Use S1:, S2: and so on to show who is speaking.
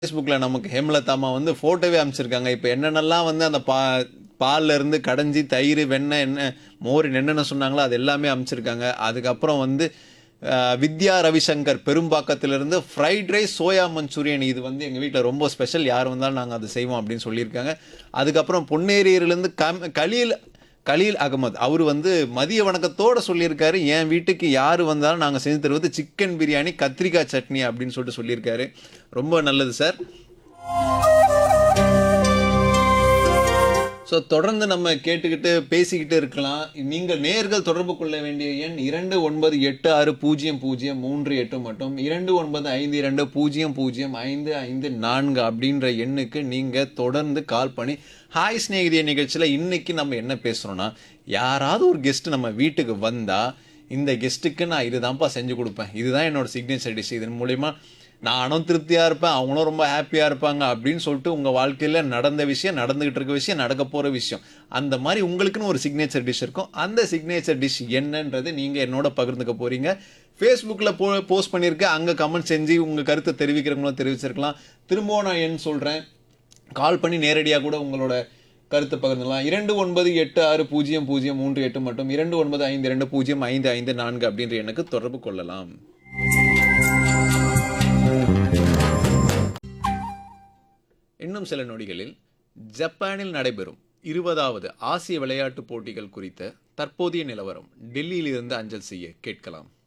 S1: ஃபேஸ்புக்கில் நமக்கு ஹேமலதாமா வந்து ஃபோட்டோவே அமைச்சிருக்காங்க இப்போ என்னென்னலாம் வந்து அந்த பா பால்ல இருந்து கடைஞ்சி தயிர் வெண்ணெய் என்ன மோர் என்னென்ன சொன்னாங்களோ அது எல்லாமே அமைச்சிருக்காங்க அதுக்கப்புறம் வந்து அஹ், வித்யா ரவிசங்கர் பெரும்பாக்கத்திலிருந்து ஃப்ரைட் ரைஸ் சோயா மஞ்சூரியன் இது வந்து எங்கள் வீட்டில் ரொம்ப ஸ்பெஷல் யார் வந்தாலும் நாங்கள் அதை செய்வோம் அப்படின்னு சொல்லியிருக்காங்க அதுக்கப்புறம் பொன்னேரியிலேருந்து கம் கலீல் கலீல் அகமது அவர் வந்து மதிய வணக்கத்தோடு சொல்லியிருக்காரு என் வீட்டுக்கு யார் வந்தாலும் நாங்கள் செஞ்சு தருவது சிக்கன் பிரியாணி கத்திரிக்காய் சட்னி அப்படின்னு சொல்லிட்டு சொல்லியிருக்காரு ரொம்ப நல்லது சார் ஸோ தொடர்ந்து நம்ம கேட்டுக்கிட்டு பேசிக்கிட்டு இருக்கலாம் நீங்கள் நேர்கள் தொடர்பு கொள்ள வேண்டிய எண் இரண்டு ஒன்பது எட்டு ஆறு பூஜ்ஜியம் பூஜ்ஜியம் மூன்று எட்டு மற்றும் இரண்டு ஒன்பது ஐந்து இரண்டு பூஜ்ஜியம் பூஜ்ஜியம் ஐந்து ஐந்து நான்கு அப்படின்ற எண்ணுக்கு நீங்கள் தொடர்ந்து கால் பண்ணி ஹாய் ஸ்நேகிதிய நிகழ்ச்சியில் இன்னைக்கு நம்ம என்ன பேசுகிறோன்னா யாராவது ஒரு கெஸ்ட் நம்ம வீட்டுக்கு வந்தால் இந்த கெஸ்ட்டுக்கு நான் இதுதான்ப்பா செஞ்சு கொடுப்பேன் இதுதான் என்னோட சிக்னேச்சர் டிஷ் இதன் மூலிமா நானும் திருப்தியாக இருப்பேன் அவங்களும் ரொம்ப ஹாப்பியாக இருப்பாங்க அப்படின்னு சொல்லிட்டு உங்கள் வாழ்க்கையில் நடந்த விஷயம் நடந்துகிட்டு இருக்க விஷயம் நடக்க போகிற விஷயம் அந்த மாதிரி உங்களுக்குன்னு ஒரு சிக்னேச்சர் டிஷ் இருக்கும் அந்த சிக்னேச்சர் டிஷ் என்னன்றது நீங்கள் என்னோட பகிர்ந்துக்க போகிறீங்க ஃபேஸ்புக்கில் போ போஸ்ட் பண்ணியிருக்கேன் அங்கே கமெண்ட் செஞ்சு உங்கள் கருத்தை தெரிவிக்கிறவங்களும் தெரிவிச்சிருக்கலாம் திரும்பவும் நான் எண் சொல்கிறேன் கால் பண்ணி நேரடியாக கூட உங்களோட கருத்தை பகிர்ந்துக்கலாம் இரண்டு ஒன்பது எட்டு ஆறு பூஜ்ஜியம் பூஜ்ஜியம் மூன்று எட்டு மற்றும் இரண்டு ஒன்பது ஐந்து இரண்டு பூஜ்ஜியம் ஐந்து ஐந்து நான்கு அப்படின்ற எண்ணுக்கு தொடர்பு கொள்ளலாம் இன்னும் சில நொடிகளில் ஜப்பானில் நடைபெறும் இருபதாவது ஆசிய விளையாட்டுப் போட்டிகள் குறித்த தற்போதைய நிலவரம் டெல்லியிலிருந்து அஞ்சல் செய்ய கேட்கலாம்